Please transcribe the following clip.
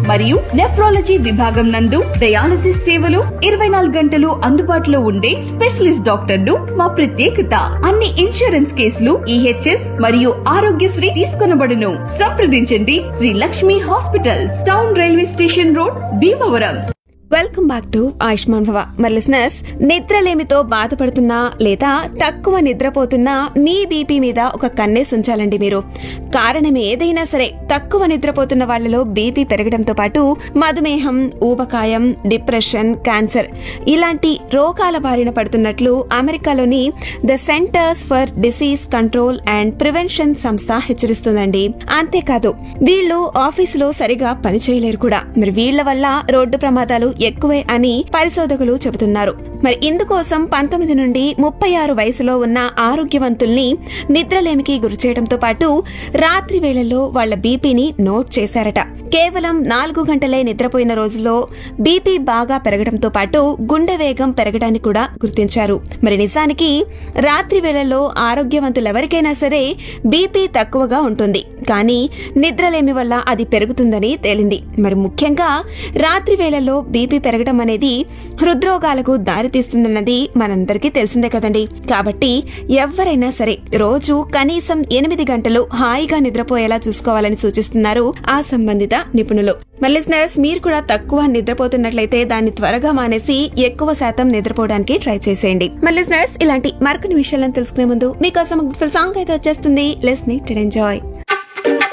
మరియు నెఫ్రాలజీ విభాగం నందు డయాలసిస్ సేవలు ఇరవై నాలుగు గంటలు అందుబాటులో ఉండే స్పెషలిస్ట్ డాక్టర్లు మా ప్రత్యేకత అన్ని ఇన్సూరెన్స్ కేసులు ఈహెచ్ఎస్ మరియు ఆరోగ్యశ్రీ తీసుకొనబడును సంప్రదించండి Sri Lakshmi hospitals town railway station road Bhimavaram welcome back to Ayushman Bhava మరి లిసనర్స్ నిద్రలేమితో బాధపడుతున్నా లేదా తక్కువ నిద్రపోతున్నా మీ బీపీ మీద ఒక కన్నేసి ఉంచాలండి మీరు కారణం ఏదైనా సరే తక్కువ నిద్రపోతున్న వాళ్ళలో బీపీ పెరగడంతో పాటు మధుమేహం ఊబకాయం డిప్రెషన్ క్యాన్సర్ ఇలాంటి రోగాల బారిన పడుతున్నట్లు అమెరికాలోని the centers for disease control and prevention సంస్థ హెచ్చరిస్తుందండి అంతేకాదు వీళ్ళు ఆఫీసులో సరిగా పనిచేయలేరు కూడా మరి వీళ్ల వల్ల రోడ్డు ప్రమాదాలు ఎక్కువే అని పరిశోధకులు చెబుతున్నారు మరి ఇందుకోసం పంతొమ్మిది నుండి ముప్పై ఆరు వయసులో ఉన్న ఆరోగ్యవంతుల్ని నిద్రలేమికి గురి చేయడంతో పాటు రాత్రి వేళల్లో వాళ్ల బీపీని నోట్ చేశారట కేవలం నాలుగు గంటలే నిద్రపోయిన రోజుల్లో బీపీ బాగా పెరగడంతో పాటు గుండె వేగం పెరగడాన్ని కూడా గుర్తించారు మరి నిజానికి రాత్రి వేళల్లో ఆరోగ్యవంతులెవరికైనా సరే బీపీ తక్కువగా ఉంటుంది కానీ నిద్రలేమి వల్ల అది పెరుగుతుందని తేలింది మరి ముఖ్యంగా రాత్రి వేళల్లో బీపీ పెరగడం అనేది హృద్రోగాలకు దారితీస్తుందన్నది మనందరికీ తెలిసిందే కదండి కాబట్టి ఎవరైనా సరే రోజు కనీసం ఎనిమిది గంటలు హాయిగా నిద్రపోయేలా చూసుకోవాలని సూచిస్తున్నారు ఆ సంబంధిత నిపుణులు మళ్ళీ స్నేహస్ మీరు కూడా తక్కువ నిద్రపోతున్నట్లయితే దాన్ని త్వరగా మానేసి ఎక్కువ శాతం నిద్రపోవడానికి ట్రై చేసేయండి మళ్ళీ స్నేహస్ ఇలాంటి మరికొన్ని విషయాలను తెలుసుకునే ముందు మీకోసం సాంగ్ అయితే వచ్చేస్తుంది లెస్ నీట్ ఎంజాయ్